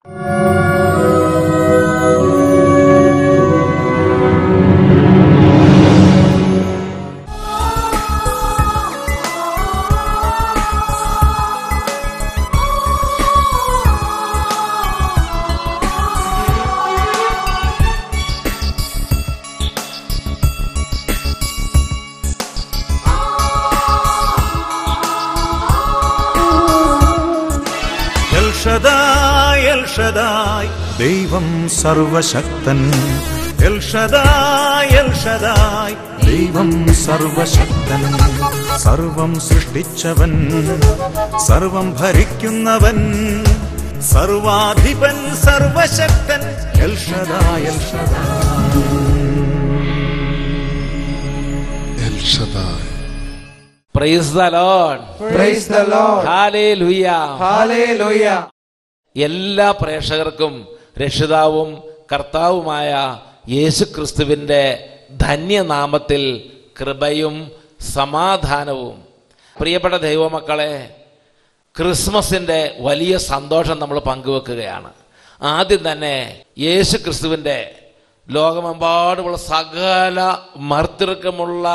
എൽഷദായ് എൽഷദായ് ദൈവം സർവശക്തൻ എൽഷദായ് എൽഷദായ് ദൈവം സർവശക്തൻ സർവം സൃഷ്ടിച്ചവൻ സർവം ഭരിക്കുന്നവൻ സർവാധിപൻ സർവശക്തൻ എൽഷദായ് എൽഷദായ് El Shaddai. Price the Lord Praise the Lord. Hallelujah Hallelujah. എല്ലാ പ്രേക്ഷകർക്കും രക്ഷിതാവും കർത്താവുമായ യേശുക്രിസ്തുവിന്റെ ധന്യനാമത്തിൽ കൃപയും സമാധാനവും പ്രിയപ്പെട്ട ദൈവമക്കളെ ക്രിസ്മസിന്റെ വലിയ സന്തോഷം നമ്മൾ പങ്കുവെക്കുകയാണ് ആദ്യം തന്നെ യേശു ക്രിസ്തുവിൻ്റെ ലോകമെമ്പാടുമുള്ള സകല മർത്തിറക്കമുള്ള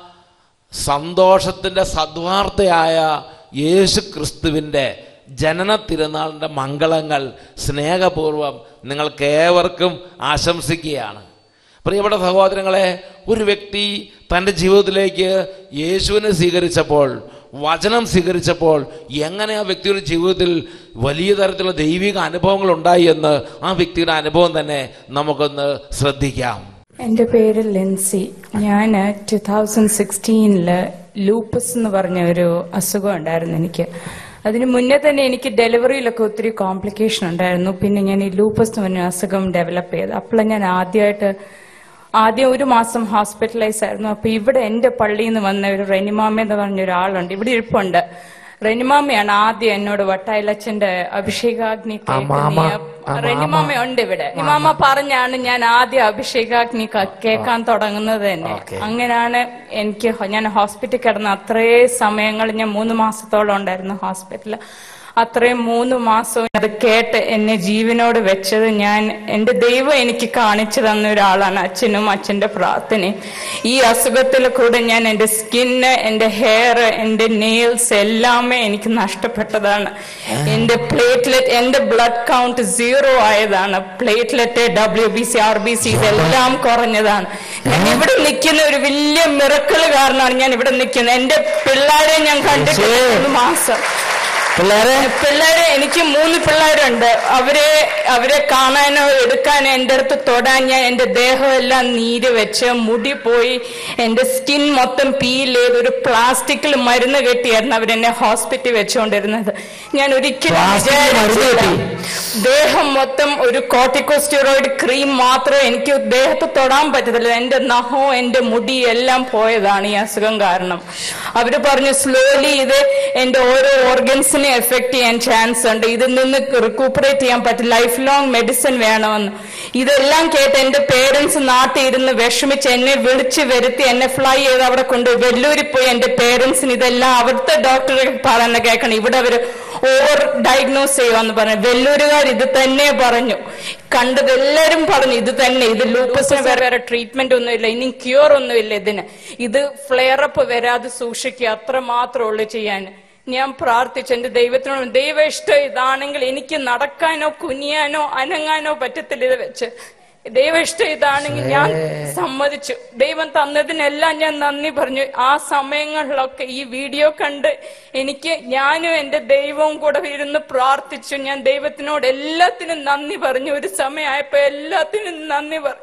സന്തോഷത്തിൻ്റെ സദ്വാർത്തയായ യേശു ക്രിസ്തുവിൻ്റെ ജനന തിരുനാളിൻ്റെ മംഗളങ്ങൾ സ്നേഹപൂർവം നിങ്ങൾക്കേവർക്കും ആശംസിക്കുകയാണ് പ്രിയപ്പെട്ട സഹോദരങ്ങളെ ഒരു വ്യക്തി തൻ്റെ ജീവിതത്തിലേക്ക് യേശുവിനെ സ്വീകരിച്ചപ്പോൾ വചനം സ്വീകരിച്ചപ്പോൾ എങ്ങനെ ആ വ്യക്തിയുടെ ജീവിതത്തിൽ വലിയ തരത്തിലുള്ള ദൈവിക അനുഭവങ്ങൾ ഉണ്ടായി എന്ന് ആ വ്യക്തിയുടെ അനുഭവം തന്നെ നമുക്കൊന്ന് ശ്രദ്ധിക്കാം എൻ്റെ പേര് ലെൻസി ഞാൻ ടു തൗസൻഡ് സിക്സ്റ്റീനില് ലൂപ്പസ് എന്ന് പറഞ്ഞ ഒരു അസുഖം ഉണ്ടായിരുന്നു എനിക്ക് അതിന് മുന്നേ തന്നെ എനിക്ക് ഡെലിവറിയിലൊക്കെ ഒത്തിരി കോംപ്ലിക്കേഷൻ ഉണ്ടായിരുന്നു പിന്നെ ഞാൻ ഈ ലൂപ്പസ് എന്ന് പറഞ്ഞ അസുഖം ഡെവലപ്പ് ചെയ്ത് അപ്പോഴാണ് ഞാൻ ആദ്യമായിട്ട് ആദ്യം ഒരു മാസം ഹോസ്പിറ്റലൈസ് ആയിരുന്നു അപ്പൊ ഇവിടെ എന്റെ പള്ളിയിൽ നിന്ന് വന്ന ഒരു റെനിമാമ എന്ന് പറഞ്ഞ ഒരാളുണ്ട് ഇവിടെ ഇരിപ്പുണ്ട് റെനിമാമയാണ് ആദ്യം എന്നോട് വട്ടായിലച്ചന്റെ അഭിഷേകാഗ്നി കേൾക്കുന്ന റെനിമാമ ഉണ്ട് ഇവിടെ റെനിമാമ പറഞ്ഞാണ് ഞാൻ ആദ്യം അഭിഷേകാഗ്നി ക- കേൾക്കാൻ തുടങ്ങുന്നത് തന്നെ അങ്ങനെയാണ് എനിക്ക് ഹ- ഞാൻ ഹോസ്പിറ്റലിൽ കിടന്ന അത്രേ സമയങ്ങൾ ഞാൻ മൂന്ന് മാസത്തോളം ഉണ്ടായിരുന്നു ഹോസ്പിറ്റലിൽ അത്രയും മൂന്ന് മാസവും അത് കേട്ട് എന്നെ ജീവനോട് വെച്ചത് ഞാൻ എന്റെ ദൈവം എനിക്ക് കാണിച്ചു തന്ന ഒരാളാണ് അച്ഛനും അച്ഛന്റെ പ്രാർത്ഥനയും ഈ അസുഖത്തിൽ കൂടെ ഞാൻ എന്റെ സ്കിന്ന് എന്റെ ഹെയർ എന്റെ നെയിൽസ് എല്ലാമേ എനിക്ക് നഷ്ടപ്പെട്ടതാണ് എന്റെ പ്ലേറ്റ്ലെറ്റ് എന്റെ ബ്ലഡ് കൗണ്ട് സീറോ ആയതാണ് platelet W B C R B C ഇതെല്ലാം കുറഞ്ഞതാണ് ഞാൻ ഇവിടെ നിൽക്കുന്ന ഒരു വലിയ മിറക്കിള് കാരണമാണ് ഞാൻ ഇവിടെ നിൽക്കുന്നത് എന്റെ പിള്ളേരെ ഞാൻ കണ്ടിട്ട് ഒരു മാസം പിള്ളേരെ പിള്ളേരെ എനിക്ക് മൂന്ന് പിള്ളേരുണ്ട് അവരെ അവരെ കാണാനോ എടുക്കാനോ എൻ്റെ അടുത്ത് തൊടാൻ ഞാൻ എൻ്റെ ദേഹം എല്ലാം നീര് വെച്ച് മുടി പോയി എൻ്റെ സ്കിൻ മൊത്തം പീൽ ചെയ്ത് ഒരു പ്ലാസ്റ്റിക്കിൽ മരുന്ന് കെട്ടിയായിരുന്നു അവരെന്നെ ഹോസ്പിറ്റലിൽ വെച്ചുകൊണ്ടിരുന്നത് ഞാൻ ഒരിക്കലും വിചാരിച്ചില്ല ദേഹം മൊത്തം ഒരു കോർട്ടിക്കോസ്റ്റീറോയിഡ് ക്രീം മാത്രമേ എനിക്ക് ദേഹത്ത് തൊടാൻ പറ്റത്തില്ല എൻ്റെ നഖവും എൻ്റെ മുടി എല്ലാം പോയതാണ് ഈ അസുഖം കാരണം അവര് പറഞ്ഞു സ്ലോലി ഇത് എൻ്റെ ഓരോ ഓർഗൻസിനെ എഫക്ട് ചെയ്യാൻ ചാൻസ് ഉണ്ട് ഇതിൽ നിന്ന് റിക്കൂപ്പറേറ്റ് ചെയ്യാൻ പറ്റും ലൈഫ് ലോങ് മെഡിസിൻ വേണമെന്ന് ഇതെല്ലാം കേട്ട് എന്റെ പേരൻസ് നാട്ടിൽ ഇരുന്ന് വിഷമിച്ച് എന്നെ വിളിച്ച് വരുത്തി എന്നെ ഫ്ലൈ ചെയ്ത് അവിടെ കൊണ്ട് വെല്ലൂരിൽ പോയി എന്റെ പേരൻസിന് ഇതെല്ലാം അവിടുത്തെ ഡോക്ടറെ പറയുന്ന കേൾക്കണം ഇവിടെ അവര് ഓവർ ഡയഗ്നോസ് ചെയ്യുമെന്ന് പറഞ്ഞു വെല്ലൂരുകാർ ഇത് തന്നെ പറഞ്ഞു കണ്ടത് എല്ലാരും പറഞ്ഞു ഇത് തന്നെ ഇത് ലൂപ്പസിന് വേറെ വേറെ ട്രീറ്റ്മെന്റ് ഒന്നുമില്ല ഇനി ക്യൂർ ഒന്നുമില്ല ഇതിന് ഇത് ഫ്ലെയർ അപ്പ് വരാതെ സൂക്ഷിക്കുക അത്ര മാത്രമേ ഉള്ളൂ ചെയ്യാൻ ഞാൻ പ്രാർത്ഥിച്ചു എന്റെ ദൈവത്തിനോട് ദൈവ ഇഷ്ടം ഇതാണെങ്കിൽ എനിക്ക് നടക്കാനോ കുനിയാനോ അനങ്ങാനോ പറ്റത്തില്ല ഇത് വെച്ച് ദൈവ ഇഷ്ടം ഇതാണെങ്കിൽ ഞാൻ സമ്മതിച്ചു ദൈവം തന്നതിനെല്ലാം ഞാൻ നന്ദി പറഞ്ഞു ആ സമയങ്ങളിലൊക്കെ ഈ വീഡിയോ കണ്ട് എനിക്ക് ഞാനും എന്റെ ദൈവവും കൂടെ ഇരുന്ന് പ്രാർത്ഥിച്ചു ഞാൻ ദൈവത്തിനോട് എല്ലാത്തിനും നന്ദി പറഞ്ഞു ഒരു സമയമായപ്പോ എല്ലാത്തിനും നന്ദി പറഞ്ഞു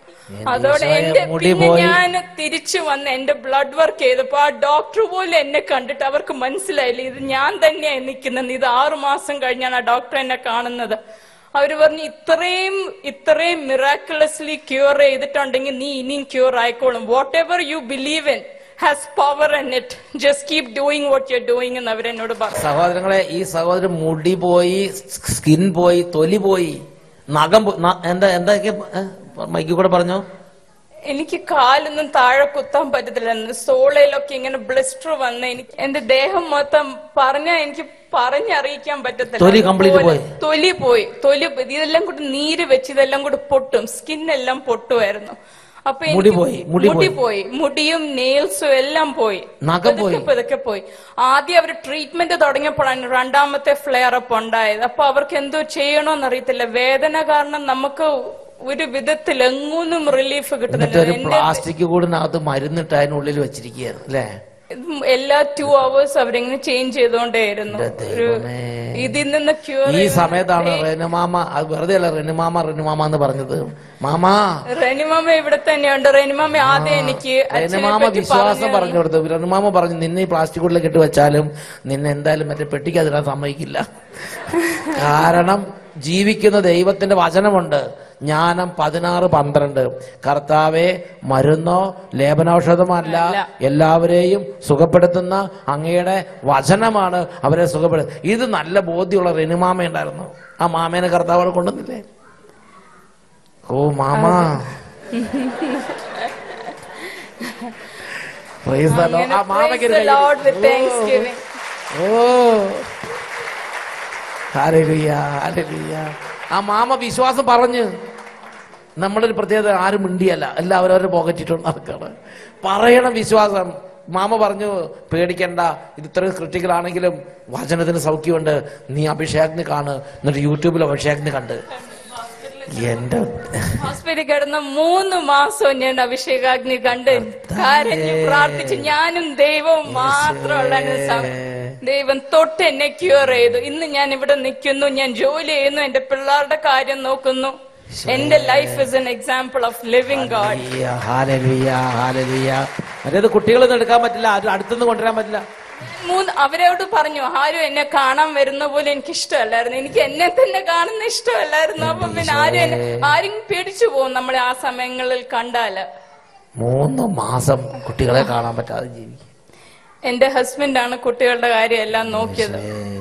അതോടെ എന്റെ മുടി പിന്നെ പോയി. ഞാൻ തിരിച്ചു വന്ന് എന്റെ ബ്ലഡ് വർക്ക് ചെയ്തപ്പോ ആ ഡോക്ടർ പോലും എന്നെ കണ്ടിട്ട് അവർക്ക് മനസ്സിലായില്ല ഇത് ഞാൻ തന്നെയായി നിൽക്കുന്നത് ഇത് ആറു മാസം കഴിഞ്ഞാണ് ആ ഡോക്ടർ എന്നെ കാണുന്നത് അവര് പറഞ്ഞു ഇത്രയും ഇത്രയും മിറാക്കുലസ്ലി ക്യൂർ ചെയ്തിട്ടുണ്ടെങ്കിൽ നീ ഇനിയും ക്യൂർ ആയിക്കോളും whatever you believe in has power in it just keep doing what you doing എന്ന് അവരെന്നോട് പറഞ്ഞു സഹോദരങ്ങളെ ഈ സഹോദരൻ മുടി പോയി സ്കിൻ പോയി തൊലി പോയി നഖം പോ- ന- എന്താ എന്തൊക്കെ മൈക്കിൽ കൂടെ പറഞ്ഞോ എനിക്ക് കാലൊന്നും താഴെ കുത്താൻ പറ്റത്തില്ലായിരുന്നു സോളയിലൊക്കെ ഇങ്ങനെ ബ്ലിസ്റ്റർ വന്ന് എനിക്ക് എന്റെ ദേഹം മൊത്തം പറഞ്ഞാ എനിക്ക് പറഞ്ഞറിയിക്കാൻ പറ്റത്തില്ല തൊലി complete അതുപോലെ പോയി. തൊലി പോയി തൊലി ഇതെല്ലാം കൂടി നീര് വെച്ച് ഇതെല്ലാം കൂടി പൊട്ടും സ്കിൻ എല്ലാം പൊട്ടുമായിരുന്നു അപ്പൊ എനിക്ക് മുടി പോയി, മുടി മുടി പോയി മുടിയും നെയിൽസും എല്ലാം പോയി നഖം പോയി. പതുക്കെ പതുക്കെ പോയി ആദ്യം അവർ ട്രീറ്റ്മെന്റ് തുടങ്ങിയപ്പോഴാണ് രണ്ടാമത്തെ ഫ്ലെയർ അപ്പ് ഉണ്ടായത് അപ്പൊ അവർക്ക് എന്തോ ചെയ്യണോന്ന് അറിയത്തില്ല വേദന കാരണം നമുക്ക് ഒരു വിധത്തിൽ എങ്ങൊന്നും റിലീഫ് എന്നിട്ട് കിട്ടുന്നില്ല ഒരു എന്റെ പ്ലാസ്റ്റിക് കൂടിനകത്ത് മരുന്നിട്ട് അതിനുള്ളിൽ വെച്ചിരിക്കുകയായിരുന്നു അല്ലേ ഇതും എല്ലാ ടു അവേഴ്സ് അവരിങ്ങനെ ചേഞ്ച് ചെയ്തോണ്ടേയിരുന്നു എന്റെ ഒരു ദൈവമേ. ഇതിൽ നിന്ന് ക്യൂർ ഈ സമയത്താണ് റെനുമാമ അത് വെറുതെ അല്ല റെനുമാമ റെനുമാമ എന്ന് പറഞ്ഞത് മാമ റെനിമാമ ഇവിടെ തന്നെയുണ്ട് റെനിമാമ ആദ്യം എനിക്ക് അച്ഛനെ റെനുമാമ പറ്റി വിശ്വാസം പറഞ്ഞു പറഞ്ഞു കൊടുത്തു റെനുമാമ പറഞ്ഞു നിന്നെ ഈ പ്ലാസ്റ്റിക് ഉള്ളിൽ കെട്ടി വെച്ചാലും നിന്നെ എന്തായാലും മറ്റേ പെട്ടിക്കതിടാൻ സമ്മതിക്കില്ല കാരണം ജീവിക്കുന്ന ദൈവത്തിന്റെ വചനമുണ്ട് ജ്ഞാനം പതിനാറ് പന്ത്രണ്ട് കർത്താവെ മരുന്നോ ലേപനൌഷധമല്ല എല്ലാവരെയും സുഖപ്പെടുത്തുന്ന അങ്ങയുടെ വചനമാണ് അവരെ സുഖപ്പെടുത്തുന്നത് ഇത് നല്ല ബോധ്യമുള്ള റെനുമാമ ഉണ്ടായിരുന്നു ആ മാമേനെ കർത്താവ് അവിടെ കൊണ്ടുവന്നില്ലേ ഓ മാമ Praise the Lord. അങ്ങനെ ആ മാമയ്ക്ക് ഒരു praise the കൈ Lord with കൊടുക്ക്. thanksgiving. ഓ ഹല്ലേലൂയ, ഹല്ലേലൂയ. ആ മാമ വിശ്വാസം പറഞ്ഞ് നമ്മളൊരു പ്രത്യേകത ആരും മിണ്ടിയല്ല എല്ലാവരും അവരുടെ പോക്കറ്റിട്ടുണ്ട് നടക്കാണ് പറയണം വിശ്വാസം മാമ പറഞ്ഞു പേടിക്കണ്ട ഇത് ഇത്രയും ക്രിട്ടിക്കൽ ആണെങ്കിലും വചനത്തിന് സൗഖ്യമുണ്ട് നീ അഭിഷേകത്തിന് കാണ് എന്നിട്ട് യൂട്യൂബിൽ അഭിഷേകത്തിന് കണ്ട് എന്റെ ഹോസ്പിറ്റലിൽ കിടന്ന മൂന്ന് മാസവും ഞാൻ അഭിഷേകാഗ്നി കണ്ട് കരഞ്ഞു പ്രാർത്ഥിച്ചു ഞാനും ദൈവവും മാത്രമുള്ള ദൈവം തൊട്ട് എന്നെ ക്യൂർ ചെയ്തു ഇന്ന് ഞാൻ ഇവിടെ നിൽക്കുന്നു ഞാൻ ജോലി ചെയ്യുന്നു എന്റെ പിള്ളേരുടെ കാര്യം നോക്കുന്നു എന്റെ life is an example of living God hallelujah, hallelujah, hallelujah. മറ്റേത് കുട്ടികളൊന്നും എടുക്കാൻ പറ്റില്ല ആരും അടുത്തുനിന്ന് കൊണ്ടുവരാൻ പറ്റില്ല മൂന്ന് അവരോട് പറഞ്ഞു ആരും എന്നെ കാണാൻ വരുന്ന പോലെ എനിക്ക് ഇഷ്ടമല്ലായിരുന്നു എനിക്ക് എന്നെ തന്നെ കാണുന്ന ഇഷ്ടമല്ലായിരുന്നു അപ്പൊ പിന്നെ ആരും എന്നെ ആരും പേടിച്ചു പോകും നമ്മളെ ആ സമയങ്ങളിൽ കണ്ടാല് മൂന്ന് മാസം കുട്ടികളെ കാണാൻ പറ്റാതെ ജീവിക്കും എന്റെ ഹസ്ബൻഡാണ് കുട്ടികളുടെ കാര്യം എല്ലാം നോക്കിയത്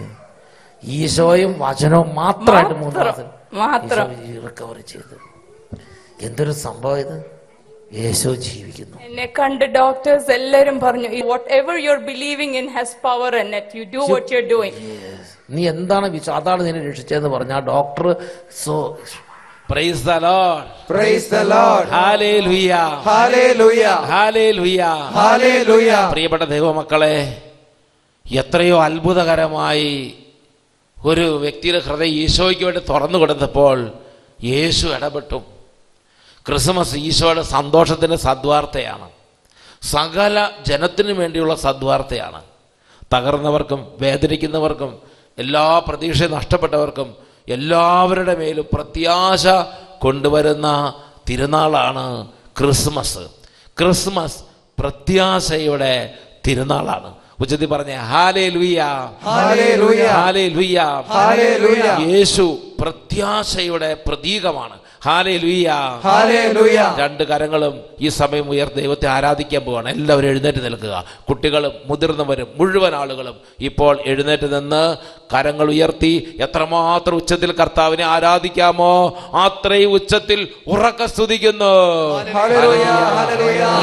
ഈശോയും വചനവും മാത്രമായിട്ട് മൂന്ന് മാത്രം, മാസം മാത്രം. റിക്കവർ ചെയ്ത് എന്തൊരു സംഭവം ഇത് യേശു ജീവിക്കുന്നു എന്നെ കണ്ട് ഡോക്ടേഴ്സ് എല്ലാരും പറഞ്ഞു whatever you are believing in has power in it you do what you are doing നീ എന്താണ് വിശ്വാസം അതാണ് നിന്നെ രക്ഷിച്ചതെന്ന് പറഞ്ഞ ആ doctor so Praise the Lord. Praise the Lord. Hallelujah. Hallelujah. Hallelujah. Hallelujah. പ്രിയപ്പെട്ട ദൈവമക്കളെ എത്രയോ അത്ഭുതകരമായി ഒരു വ്യക്തിയുടെ ഹൃദയം ഈശോയ്ക്ക് വേണ്ടി തുറന്നു കൊടുത്തപ്പോൾ യേശു ഇടപെട്ടു ക്രിസ്മസ് ഈശോയുടെ സന്തോഷത്തിൻ്റെ സദ്വാർത്തയാണ് സകല ജനത്തിനു വേണ്ടിയുള്ള സദ്വാർത്തയാണ് തകർന്നവർക്കും വേദനിക്കുന്നവർക്കും എല്ലാ പ്രതീക്ഷയും നഷ്ടപ്പെട്ടവർക്കും എല്ലാവരുടെ മേലും പ്രത്യാശ കൊണ്ടുവരുന്ന തിരുനാളാണ് ക്രിസ്മസ് ക്രിസ്മസ് പ്രത്യാശയുടെ തിരുനാളാണ് ഉച്ചത്തിൽ പറഞ്ഞ ഹാലേ ലുയ്യ Hallelujah. ഹാലേ ലുയ്യ Hallelujah. യേശു പ്രത്യാശയുടെ പ്രതീകമാണ് ഹാലേ ലുയ്യ Hallelujah. രണ്ട് കരങ്ങളും ഈ സമയം ഉയർ ദൈവത്തെ ആരാധിക്കാൻ പോവാണ് എല്ലാവരും എഴുന്നേറ്റ് നിൽക്കുക കുട്ടികളും മുതിർന്നവരും മുഴുവൻ ആളുകളും ഇപ്പോൾ എഴുന്നേറ്റ് നിന്ന് കരങ്ങൾ ഉയർത്തി എത്രമാത്രം ഉച്ചത്തിൽ കർത്താവിനെ ആരാധിക്കാമോ അത്രയും ഉച്ചത്തിൽ ഉറക്ക സ്തുതിക്കുന്നു Hallelujah. Hallelujah.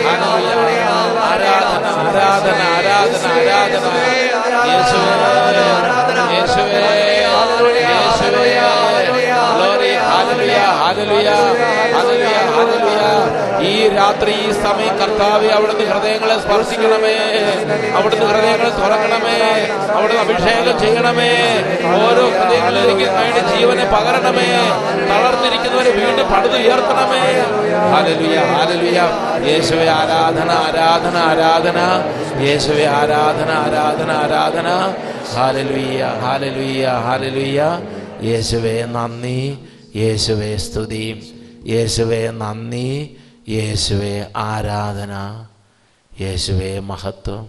ആരാധന ആരാധന ആരാധന ആരാധന യേശുവേ യേശുവേ യേശുവേ Glory. Hallelujah. Hallelujah. Hallelujah. Hallelujah. ഈ രാത്രി ഈ സമയം കർത്താവെ അവിടുന്ന് ഹൃദയങ്ങളെ സ്പർശിക്കണമേ അവിടുന്ന് ഹൃദയങ്ങളെ തുറക്കണമേ അവിടുന്ന് അഭിഷേകം ചെയ്യണമേ ഓരോ ഹൃദയങ്ങളിലേക്ക് വേണ്ടി ജീവനെ പകരണമേ തളർന്നിരിക്കുന്നവരെ വീണ്ടും പടുത് ഉയർത്തണമേ ഹാലലുയ ഹാലലുയ യേശുവെ ആരാധന ആരാധന ആരാധന യേശുവെ ആരാധന ആരാധന ആരാധന ഹാലലുയ്യ ഹാലലുയ്യ ഹാലലുയ്യ യേശുവെ നന്ദി യേശുവെ സ്തുതി യേശുവെ നന്ദി യേശുവെ ആരാധന യേശുവെ മഹത്വം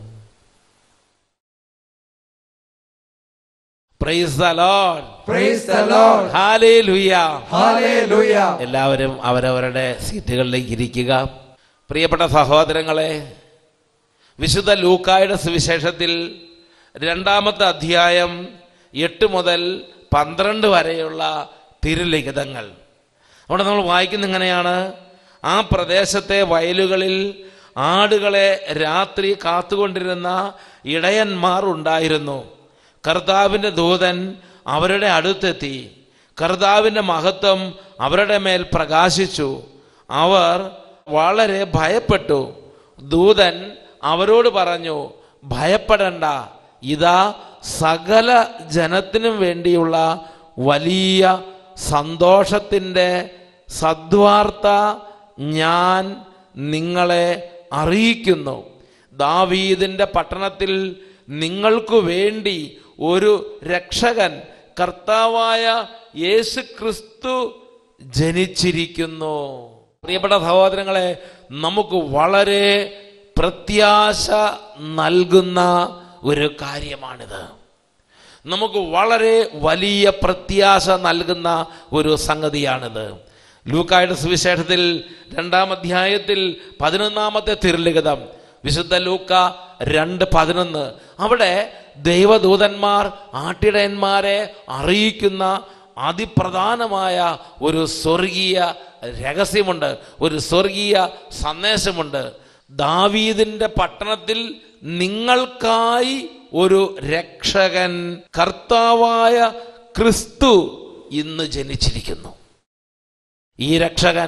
price the Lord Praise the Lord. Hallelujah Hallelujah. എല്ലാവരും അവരവരുടെ സീറ്റുകളിലേക്ക് ഇരിക്കുക പ്രിയപ്പെട്ട സഹോദരങ്ങളെ വിശുദ്ധ ലൂക്കായുടെ സുവിശേഷത്തിൽ രണ്ടാമത്തെ അധ്യായം എട്ട് മുതൽ പന്ത്രണ്ട് വരെയുള്ള തിരുലിഖിതങ്ങൾ അവിടെ നമ്മൾ വായിക്കുന്ന ഇങ്ങനെയാണ് ആ പ്രദേശത്തെ വയലുകളിൽ ആടുകളെ രാത്രി കാത്തുകൊണ്ടിരുന്ന ഇടയന്മാർ ഉണ്ടായിരുന്നു കർത്താവിൻ്റെ ദൂതൻ അവരുടെ അടുത്തെത്തി കർത്താവിൻ്റെ മഹത്വം അവരുടെ മേൽ പ്രകാശിച്ചു അവർ വളരെ ഭയപ്പെട്ടു ദൂതൻ അവരോട് പറഞ്ഞു ഭയപ്പെടണ്ട ഇതാ സകല ജനത്തിനും വേണ്ടിയുള്ള വലിയ സന്തോഷത്തിൻ്റെ സദ്വാർത്ത ഞാൻ നിങ്ങളെ അറിയിക്കുന്നു ദാവീദിൻ്റെ പട്ടണത്തിൽ നിങ്ങൾക്കു വേണ്ടി ഒരു രക്ഷകൻ കർത്താവായ യേശു ക്രിസ്തു ജനിച്ചിരിക്കുന്നു പ്രിയപ്പെട്ട സഹോദരങ്ങളെ നമുക്ക് വളരെ പ്രത്യാശ നൽകുന്ന ഒരു കാര്യമാണിത് നമുക്ക് വളരെ വലിയ പ്രത്യാശ നൽകുന്ന ഒരു സംഗതിയാണിത് ലൂക്കായുടെ സുവിശേഷത്തിൽ രണ്ടാം അധ്യായത്തിൽ പതിനൊന്നാമത്തെ തിരുലിഖിതം വിശുദ്ധ ലൂക്ക രണ്ട് പതിനൊന്ന് അവിടെ ദൈവദൂതന്മാർ ആട്ടിടയന്മാരെ അറിയിക്കുന്ന അതിപ്രധാനമായ ഒരു സ്വർഗീയ രഹസ്യമുണ്ട് ഒരു സ്വർഗീയ സന്ദേശമുണ്ട് ദാവീദിന്റെ പട്ടണത്തിൽ നിങ്ങൾക്കായി ഒരു രക്ഷകൻ കർത്താവായ ക്രിസ്തു ഇന്ന് ജനിച്ചിരിക്കുന്നു ഈ രക്ഷകൻ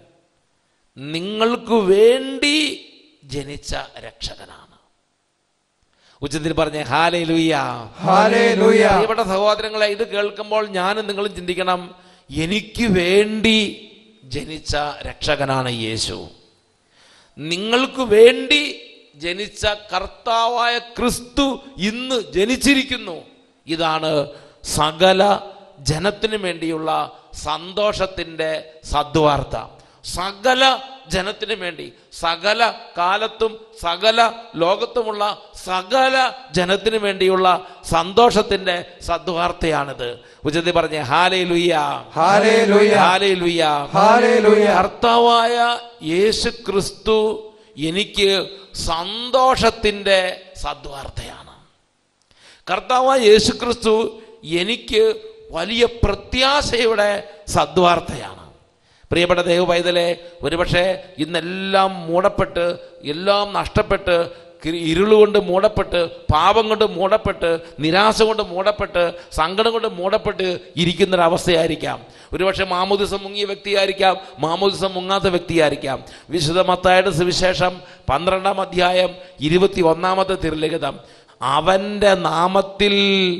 നിങ്ങൾക്ക് വേണ്ടി ജനിച്ച രക്ഷകനാണ് ഉച്ചത്തിൽ പറഞ്ഞ ഹാലേ ലുയ്യ ഹല്ലേലൂയ. പ്രിയപ്പെട്ട സഹോദരങ്ങളെ ഇത് കേൾക്കുമ്പോൾ ഞാനും നിങ്ങളും ചിന്തിക്കണം എനിക്ക് വേണ്ടി ജനിച്ച രക്ഷകനാണ് യേശു നിങ്ങൾക്ക് വേണ്ടി ജനിച്ച കർത്താവായ ക്രിസ്തു ഇന്ന് ജനിച്ചിരിക്കുന്നു ഇതാണ് സകല ജനത്തിനു വേണ്ടിയുള്ള സന്തോഷത്തിൻ്റെ സദ്വാർത്ത സകല ജനത്തിനു വേണ്ടി സകല കാലത്തും സകല ലോകത്തുമുള്ള സകല ജനത്തിനു വേണ്ടിയുള്ള സന്തോഷത്തിൻ്റെ സദ്വാർത്തയാണിത് ഉച്ചത്തിൽ പറഞ്ഞേ ഹാലേ ലുയ്യ ഹല്ലേലൂയ. ഹാലേ ലുയ്യ ഹല്ലേലൂയ. കർത്താവായ യേശു ക്രിസ്തു എനിക്ക് സന്തോഷത്തിൻ്റെ സദ്വാർത്തയാണ് കർത്താവായ യേശു ക്രിസ്തു എനിക്ക് വലിയ പ്രത്യാശയുടെ സദ്വാർത്തയാണ് പ്രിയപ്പെട്ട ദൈവ പൈതലെ ഒരുപക്ഷെ ഇന്നെല്ലാം മൂടപ്പെട്ട് എല്ലാം നഷ്ടപ്പെട്ട് കി- ഇരുളുകൊണ്ട് മൂടപ്പെട്ട് പാപം കൊണ്ട് മൂടപ്പെട്ട് നിരാശ കൊണ്ട് മൂടപ്പെട്ട് സങ്കടം കൊണ്ട് മൂടപ്പെട്ട് ഇരിക്കുന്നൊരവസ്ഥയായിരിക്കാം ഒരുപക്ഷെ മാമോദിസം മുങ്ങിയ വ്യക്തിയായിരിക്കാം മാമോദിസം മുങ്ങാത്ത വ്യക്തിയായിരിക്കാം വിശുദ്ധ മത്തായുടെ സുവിശേഷം പന്ത്രണ്ടാം അധ്യായം ഇരുപത്തി ഒന്നാമത്തെ തിരുലിഖിതം അവൻ്റെ നാമത്തിൽ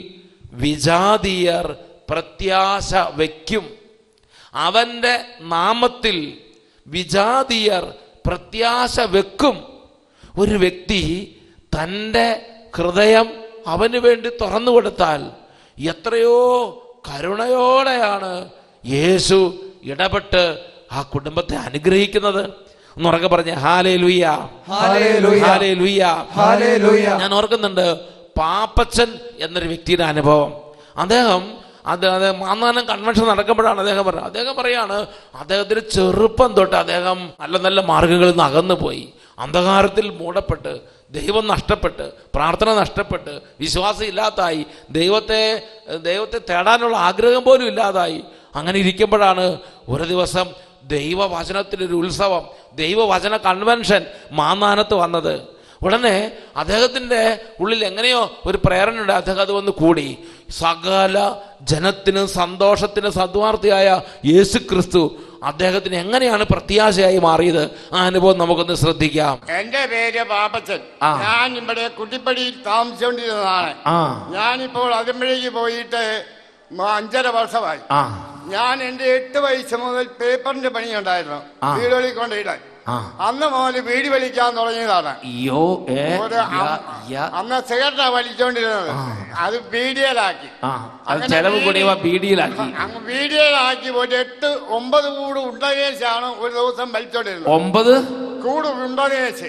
വിജാതീയർ പ്രത്യാശ വയ്ക്കും അവൻ്റെ നാമത്തിൽ വിജാതീയർ പ്രത്യാശ വെക്കും ഒരു വ്യക്തി തൻ്റെ ഹൃദയം അവന് വേണ്ടി തുറന്നു കൊടുത്താൽ എത്രയോ കരുണയോടെയാണ് യേശു ഇടപെട്ട് ആ കുടുംബത്തെ അനുഗ്രഹിക്കുന്നത് ഒന്നുറക്കെ പറഞ്ഞ ഹാലേ ലുയ്യ ഹല്ലേലൂയ. ഹാലേ ലുയ്യ ഹല്ലേലൂയ. ഞാൻ ഓർക്കുന്നുണ്ട് പാപ്പച്ചൻ എന്നൊരു വ്യക്തിയുടെ അനുഭവം അദ്ദേഹം അത് അത് മാന്നാനം കൺവെൻഷൻ നടക്കുമ്പോഴാണ് അദ്ദേഹം പറയുന്നത് അദ്ദേഹം പറയാണ് അദ്ദേഹത്തിന് ചെറുപ്പം തൊട്ട് അദ്ദേഹം നല്ല നല്ല മാർഗങ്ങളിൽ നിന്ന് അകന്നു പോയി അന്ധകാരത്തിൽ മൂടപ്പെട്ട് ദൈവം നഷ്ടപ്പെട്ട് പ്രാർത്ഥന നഷ്ടപ്പെട്ട് വിശ്വാസം ഇല്ലാതായി ദൈവത്തെ ദൈവത്തെ തേടാനുള്ള ആഗ്രഹം പോലും ഇല്ലാതായി അങ്ങനെ ഇരിക്കുമ്പോഴാണ് ഒരു ദിവസം ദൈവവചനത്തിലൊരു ഉത്സവം ദൈവവചന കൺവെൻഷൻ മാന്നാനത്ത് വന്നത് ഉടനെ അദ്ദേഹത്തിൻ്റെ ഉള്ളിൽ എങ്ങനെയോ ഒരു പ്രേരണയുണ്ട് അദ്ദേഹം അത് വന്ന് കൂടി സകല ജനത്തിന് സന്തോഷത്തിന് സദ്വാർത്ഥിയായ യേശു ക്രിസ്തു അദ്ദേഹത്തിന് എങ്ങനെയാണ് പ്രത്യാശയായി മാറിയത് ആ അനുഭവം നമുക്കൊന്ന് ശ്രദ്ധിക്കാം എന്റെ പേര് പാപ്പച്ചൻ ആ. ഞാൻ ഇവിടെ കുട്ടിപ്പടിയിൽ താമസിച്ചുകൊണ്ടിരുന്നതാണ് ആ ഞാനിപ്പോൾ അതിമ്പഴേക്ക് പോയിട്ട് മ- അഞ്ചര വർഷമായി ആ ഞാൻ എന്റെ എട്ട് വയസ്സ് മുതൽ പേപ്പറിന്റെ പണിയുണ്ടായിരുന്നു ആ. വീടുകളിൽ കൊണ്ടിടാൻ ആ അന്ന് മുതൽ വീട് വലിക്കാൻ തുടങ്ങിയതാണ് അയ്യോ ഏ ഒരു യ, അം- യ. അന്ന് സിഗരറ്റാ വലിച്ചോണ്ടിരുന്നത് അത് ബീഡിയയിലാക്കി ആ അത് ചെലവ് കൂടിയവ ബീഡിയിലാക്കി അങ്ങ് ബീഡിയയിലാക്കി ഒരു എട്ട് ഒമ്പത് കൂട് ഉണ്ടകേശാണ് ഒരു ദിവസം വലിച്ചോണ്ടിരുന്നത് ഒമ്പത് കൂട് ഉണ്ടനേശ്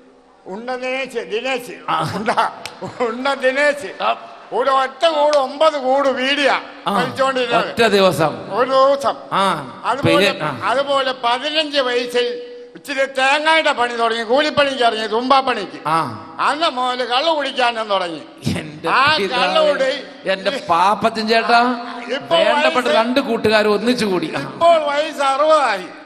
ഉണ്ടനേശ് ദിനേശ് ഉണ്ട ഉണ്ട ദിനേശ് ഒരു ഒറ്റ കൂട് ഒമ്പത് കൂട് വീടിയ ആ, വലിച്ചോണ്ടിരുന്നത് ഒറ്റ ദിവസം ഒരു ദിവസം ആ അതുപോലെ പിന്നെ, ആ. അതുപോലെ പതിനഞ്ച് വയസ്സിൽ ഇച്ചിരി തേങ്ങയുടെ പണി തുടങ്ങി കൂലിപ്പണിക്ക് ഇറങ്ങി തുമ്പാപ്പണിക്ക് ആ അന്ന് മുതൽ കള്ളു കുടിക്കാനും തുടങ്ങി എന്റെ ആ പിതാവേ, കള്ളുകൂടി എന്റെ പാപ്പച്ചൻ ചേട്ടാ ഇപ്പൊ വേണ്ടപ്പെട്ട വയസ്സ് രണ്ട് കൂട്ടുകാർ ഒന്നിച്ചു കൂടി ആ, ഇപ്പോൾ വയസ്സ് അറുപതായി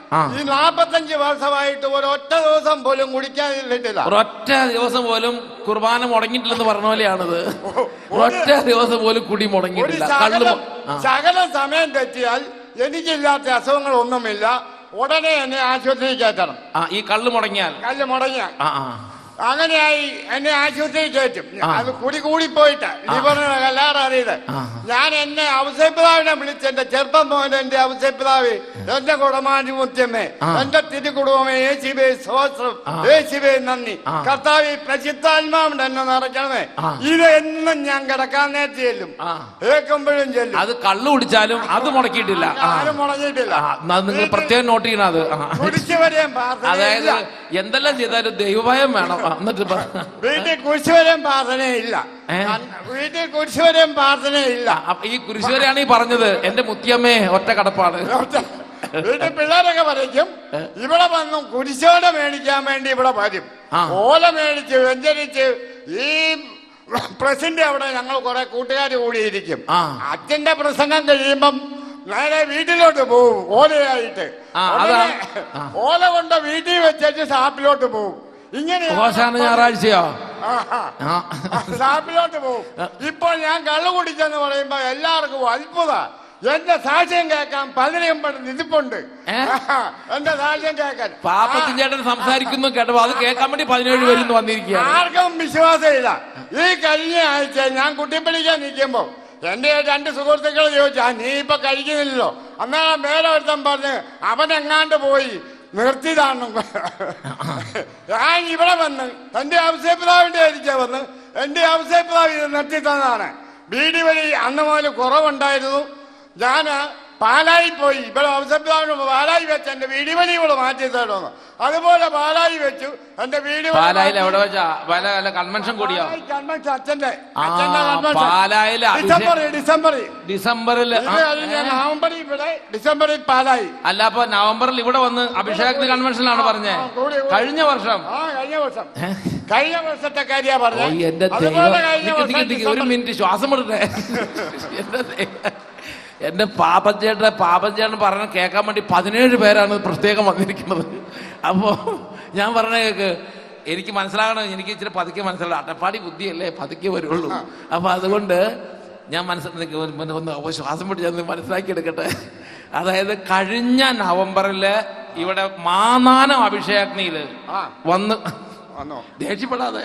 ആ. ഈ നാപ്പത്തഞ്ച് വർഷമായിട്ട് ഒരൊറ്റ ദിവസം പോലും കുടിക്കാതിരുന്നിട്ടില്ല ഒരൊറ്റ ദിവസം പോലും കുർബാന മുടങ്ങിയിട്ടില്ലെന്ന് പറഞ്ഞ പോലെയാണിത് ഒരൊറ്റ ദിവസം പോലും കുടി ഒരു മുടങ്ങിയിട്ടില്ല കള്ളു ശകലം മു- ആ. ശകലം സമയം തെറ്റിയാൽ എനിക്കില്ലാത്ത അസുഖങ്ങളൊന്നുമില്ല ഉടനെ എന്നെ ആശുപത്രിയിൽ കയറ്റണം ആ ഈ കള്ളു മുടങ്ങിയാൽ കല്ല് മുടങ്ങിയ ആ ആ അങ്ങനെയായി എന്നെ ആശുപത്രിയിൽ കയറ്റും ആ. അത് കൂടി കൂടി പോയിട്ട് ലിവറിന് കല്ലാറ് അറിയത് ആ. ഞാൻ എന്നെ ഔസേപ്പിതാവിനെ വിളിച്ച് എന്റെ ചെറുപ്പം മോൻ എന്റെ ഔസേപ്പിതാവ് എന്റെ കുടമാനുമുത്യമ്മേ ആ. എന്റെ തിരുകുടുംബമേ യേശുവേ സ്വസ്ത്രം ആ. യേശുവേ നന്ദി ആ. കർത്താവ് പ്രസിദ്ധാത്മാവിന്റെ എന്നെ നിറയ്ക്കണമേ ആ. ഇത് എന്നും ഞാൻ കിടക്കാൻ നേരത്തെ ചെല്ലും ആ. കേൾക്കുമ്പോഴും ചെല്ലും അത് കള്ളു കുടിച്ചാലും അത് മുടക്കിയിട്ടില്ല ആ ആരും മുടങ്ങിയിട്ടില്ല ആ, എന്നാ നിങ്ങൾ പ്രത്യേകം നോട്ട് ചെയ്യണം അത് ആ. കുടിച്ചവരെയും പ്രാർത്ഥന അതായത് എന്തെല്ലാം ചെയ്താലും ദൈവഭയം വേണം ആ, എന്നിട്ട് പ- വീട്ടിൽ കുരിശുവരെയും പ്രാർത്ഥനയില്ല ഏ? വീട്ടിൽ കുരിശുവരെയും പ്രാർത്ഥനയില്ല അപ്പൊ ഈ കുരിശുവരെയാണ് ഈ പറഞ്ഞത് എന്റെ മുത്തിയമ്മേ ഒറ്റ കടപ്പാണ് വീട്ടിൽ പിള്ളേരൊക്കെ പറയും ഇവിടെ വന്നും കുരിശോല മേടിക്കാൻ വേണ്ടി ഇവിടെ വരും ആ. ഓല മേടിച്ച് വ്യഞ്ചരിച്ച് ഈ പ്രസിന്റെ അവിടെ ഞങ്ങൾ കുറെ കൂട്ടുകാർ കൂടിയിരിക്കും ആ. അച്ഛന്റെ പ്രസംഗം കഴിയുമ്പം നേരെ വീട്ടിലോട്ട് പോകും ഓലയായിട്ട് ആ, ഉടനെ അതാണ്. ആ. ഓല കൊണ്ട് വീട്ടിൽ വെച്ചിട്ട് ഷാപ്പിലോട്ട് പോകും ഇങ്ങനെ ഓശാന ഞായറാഴ്ചയോ ആഹാ. ആ ഷാപ്പിലോട്ട് പോകും ഇപ്പോൾ ഞാൻ കള്ളു കുടിച്ചെന്ന് പറയുമ്പോ എല്ലാവർക്കും അത്ഭുത എന്റെ സാക്ഷ്യം കേൾക്കാൻ പതിനെയും പെടുന്ന ഇതിപ്പുണ്ട് ഏ? ആഹാ. എന്റെ സാക്ഷ്യം കേൾക്കാൻ പാപ്പത്തിൻ ചേട്ടൻ സംസാരിക്കുന്നു കേട്ടപ്പോ അത് കേൾക്കാൻ വേണ്ടി പതിനേഴ് പേരിന്ന് വന്നിരിക്കുകയാണ് ആർക്കും വിശ്വാസമില്ല ഈ കഴിഞ്ഞ ആഴ്ച ഞാൻ കുട്ടിപ്പടിക്കാൻ നിൽക്കുമ്പോ എന്റെ രണ്ട് സുഹൃത്തുക്കൾ ചോദിച്ചാ നീ ഇപ്പൊ കഴിക്കുന്നില്ലല്ലോ അന്നേരം വേറെ ഒരുത്തൻ പറഞ്ഞ് അവൻ എങ്ങാണ്ട് പോയി നിർത്തിയതാണ് ഞാൻ ഇവിടെ വന്ന് എന്റെ അവസരപ്പിതാവിന്റെ ആയിരിക്കാ വന്ന് എന്റെ അവസരപ്പിതാവ് ഇത് നിർത്തി തന്നതാണ് ബീഡി വഴി അന്ന് മുതൽ കുറവുണ്ടായിരുന്നു ഞാൻ പാലായി പോയി ഇവിടെ അവസരപ്പിതാവിന് പാലായി വെച്ച് എന്റെ വീടി വഴി ഇവിടെ മാറ്റി തരുമെന്ന് അതുപോലെ പാലായി വെച്ചു എന്റെ വീടി വഴി പാലായിൽ മാറ്റി- എവിടെ വെച്ചാ പല പല കൺവെൻഷൻ കൂടിയോ പാലായി കൺവെൻഷൻ അച്ഛന്റെ ആ, അച്ഛന്റെ കൺവെൻഷൻ. പാലായിൽ അഭിഷേകം- ഡിസംബറിൽ ഡിസംബറിൽ ഡിസംബറിൽ ഇത് കഴിഞ്ഞ് നവംബറിൽ ഇവിടെ ഡിസംബറിൽ പാലായി അല്ല അപ്പൊ നവംബറിൽ ഇവിടെ വന്ന് അഭിഷേക് കൺവെൻഷനിലാണ് പറഞ്ഞേ ആ, കൂടി, കൂടി. കഴിഞ്ഞ വർഷം ആ കഴിഞ്ഞ വർഷം കഴിഞ്ഞ വർഷത്തെ കാര്യ ഓ പറഞ്ഞത് എന്റെ ദൈവം അതുപോലെ കഴിഞ്ഞ നിക്ക് നിക്ക് വർഷം നിക്ക് ഒരു ഡിസംബറിൽ- മിനിറ്റ് ശ്വാസം വിടട്ടെ എന്റെ ദൈവം. എന്റെ പാപ്പച്ചേട്ടൻ പാപ്പച്ചേട്ടൻ പറഞ്ഞ കേൾക്കാൻ വേണ്ടി പതിനേഴ് പേരാണ് പ്രത്യേകം വന്നിരിക്കുന്നത് അപ്പോ ഞാൻ പറഞ്ഞ കേക്ക് എനിക്ക് മനസ്സിലാകണം എനിക്ക് ഇച്ചിരി പതുക്കെ മനസ്സിലാകണം അട്ടപ്പാടി ബുദ്ധിയല്ലേ പതുക്കെ വരുള്ളൂ അപ്പൊ അതുകൊണ്ട് ഞാൻ മനസ്സിലാക്കി ഒന്ന് അപ്പൊ ശ്വാസം പിടിച്ച് ഞാൻ മനസ്സിലാക്കി എടുക്കട്ടെ അതായത് കഴിഞ്ഞ നവംബറില് ഇവിടെ മാനാനം അഭിഷേകനില് ആ. വന്ന് വന്നോ ദേഷ്യപ്പെടാതെ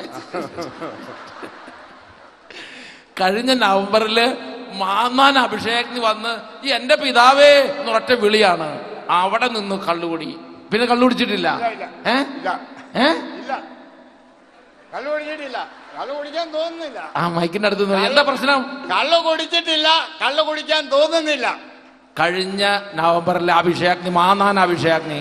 കഴിഞ്ഞ നവംബറില് മാന്നാൻ അഭിഷേകത്തിന് വന്ന് ഈ എന്റെ പിതാവേ എന്നൊറ്റ വിളിയാണ് അവിടെ നിന്ന് കള്ളുകുടി പിന്നെ കള്ളു കുടിച്ചിട്ടില്ല ഇല്ല. ഏ ഇല്ല ഏ ഇല്ല കള്ളു കുടിച്ചിട്ടില്ല കള്ളു കുടിക്കാൻ തോന്നുന്നില്ല ആ മൈക്കിന്റെ അടുത്ത് നിന്ന് എന്താ പ്രശ്നം കള്ളു കുടിച്ചിട്ടില്ല കള്ളു കുടിക്കാൻ തോന്നുന്നില്ല കഴിഞ്ഞ നവംബറിലെ അഭിഷേകന് മാന്നാൻ അഭിഷേകന്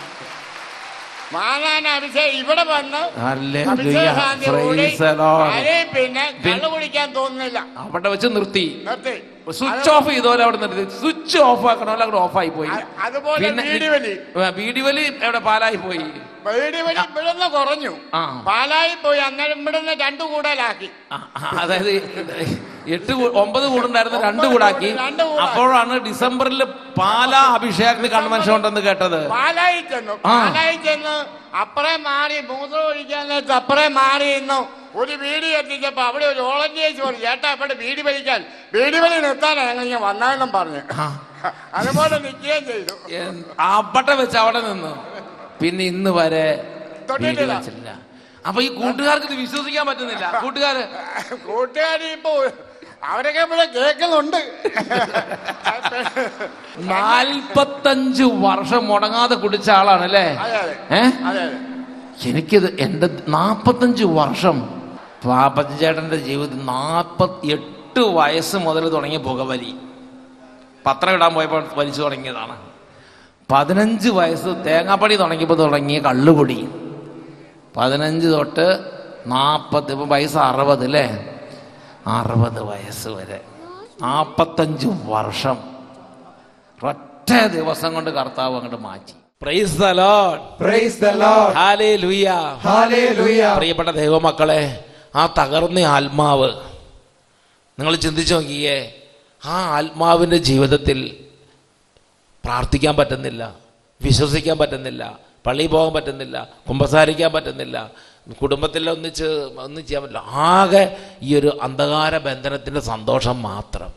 മാനാൻ അഭിഷേക് ഇവിടെ വന്ന് Hallelujah. അഭിഷേകാന്തി കൂടി Praise the Lord. ആരെ പിന്നെ കള്ളു കുടിക്കാൻ തോന്നുന്നില്ല അവിടെ വെച്ച് നിർത്തി നിർത്തി സ്വിച്ച് ഓഫ് ചെയ്തോലെ അവിടെ നിർത്തി സ്വിച്ച് ഓഫ് ആക്കണമല്ലോ അവിടെ ഓഫ് ആയി പോയി അ- അതുപോലെ വീടി വലി. വീടി വലി എവിടെ പാലായി പോയി വീടി വഴി ഇവിടുന്ന് കുറഞ്ഞു ആ. പാലായി പോയി അന്നേരം ഇവിടുന്ന് രണ്ടു കൂടുതലാക്കി ആ, ആ, അതായത് എട്ട് കൂ- ഒമ്പത് കൂടുണ്ടായിരുന്നു രണ്ട് കൂടാക്കി രണ്ട് കൂടാക്കി. അപ്പോഴാണ് ഡിസംബറിൽ പാലാ അഭിഷേകത്തിന് കൺവെൻഷൻ ഉണ്ടെന്ന് കേട്ടത് പാലായി ചെന്നു ആ. പാലായി ചെന്ന് അപ്പറേ മാറി മൂത്രം ഒഴിക്കാൻ നേരത്ത് അപ്പറേ മാറി ഇന്നു ഒരു വീടി എത്തിച്ചപ്പോ അവിടെ ഒരു വോളണ്ടിയേഴ്സ് പറഞ്ഞു ചേട്ടാ അവിടെ വീടി വലിക്കാൻ വീടി വലി നിർത്താനാണ് ഞാൻ വന്നാലും പറഞ്ഞു അതുപോലെ നിൽക്കുകയും ചെയ്തു എൻ- അവിടെ വെച്ച് അവിടെ നിന്ന് പിന്നെ ഇന്ന് വരെ തൊട്ടിട്ടില്ല. വീഡിയോ വെച്ചില്ല അപ്പൊ ഈ കൂട്ടുകാർക്ക് ഇത് വിശ്വസിക്കാൻ പറ്റുന്നില്ല കൂട്ടുകാര് കൂട്ടുകാരി ഇപ്പൊ അവരൊക്കെ ഇവിടെ കേൾക്കുന്നുണ്ട് നാൽപ്പത്തഞ്ച് വർഷം മുടങ്ങാതെ കുടിച്ച ആളാണ് അല്ലേ അതെ അതെ ഏ അതെ അതെ എനിക്കിത് എൻ്റെ നാൽപ്പത്തഞ്ച് വർഷം പാപ്പച്ചൻ ചേട്ടൻ്റെ ജീവിതത്തിൽ നാൽപ്പത്തി എട്ട് വയസ്സ് മുതൽ തുടങ്ങിയ പുകവലി പത്രം ഇടാൻ പോയപ്പോൾ വലിച്ചു തുടങ്ങിയതാണ് പതിനഞ്ച് വയസ്സ് തേങ്ങാപ്പടി തുടങ്ങിയപ്പോൾ തുടങ്ങിയ കള്ളുകുടി പതിനഞ്ച് തൊട്ട് നാൽപ്പത്തി ഇപ്പം വയസ്സ് അറുപത് അല്ലേ അറുപത് വയസ്സ് വരെ നാൽപ്പത്തഞ്ച് വർഷം ഒറ്റ ദിവസം കൊണ്ട് കർത്താവ് അങ്ങോട്ട് മാറ്റി praise the Lord praise the Lord hallelujah hallelujah പ്രിയപ്പെട്ട ദൈവമക്കളെ ആ തകർന്ന ആത്മാവ് നിങ്ങൾ ചിന്തിച്ചു നോക്കിയേ ആ ആത്മാവിൻ്റെ ജീവിതത്തിൽ പ്രാർത്ഥിക്കാൻ പറ്റുന്നില്ല വിശ്വസിക്കാൻ പറ്റുന്നില്ല പള്ളിയിൽ പോകാൻ പറ്റുന്നില്ല കുമ്പസാരിക്കാൻ പറ്റുന്നില്ല കുടുംബത്തിൽ ഒന്നിച്ച് ഒന്നും ചെയ്യാൻ പറ്റില്ല ആകെ ഈ ഒരു അന്ധകാര ബന്ധനത്തിൻ്റെ സന്തോഷം മാത്രം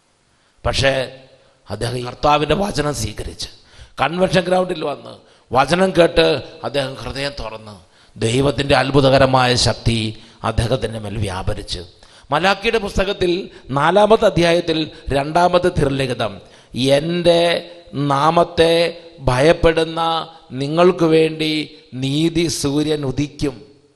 പക്ഷേ അദ്ദേഹം ഈ കർത്താവിൻ്റെ വചനം സ്വീകരിച്ച് കൺവെൻഷൻ ഗ്രൗണ്ടിൽ വന്ന് വചനം കേട്ട് അദ്ദേഹം ഹൃദയം തുറന്ന് ദൈവത്തിൻ്റെ അത്ഭുതകരമായ ശക്തി അദ്ദേഹത്തിൻ്റെ മേൽ വ്യാപരിച്ച് മലാക്കിയുടെ പുസ്തകത്തിൽ നാലാമത്തെ അധ്യായത്തിൽ രണ്ടാമത്തെ തിരുലിഖിതം എൻ്റെ നാമത്തെ ഭയപ്പെടുന്ന നിങ്ങൾക്ക് വേണ്ടി നീതി സൂര്യൻ ഉദിക്കും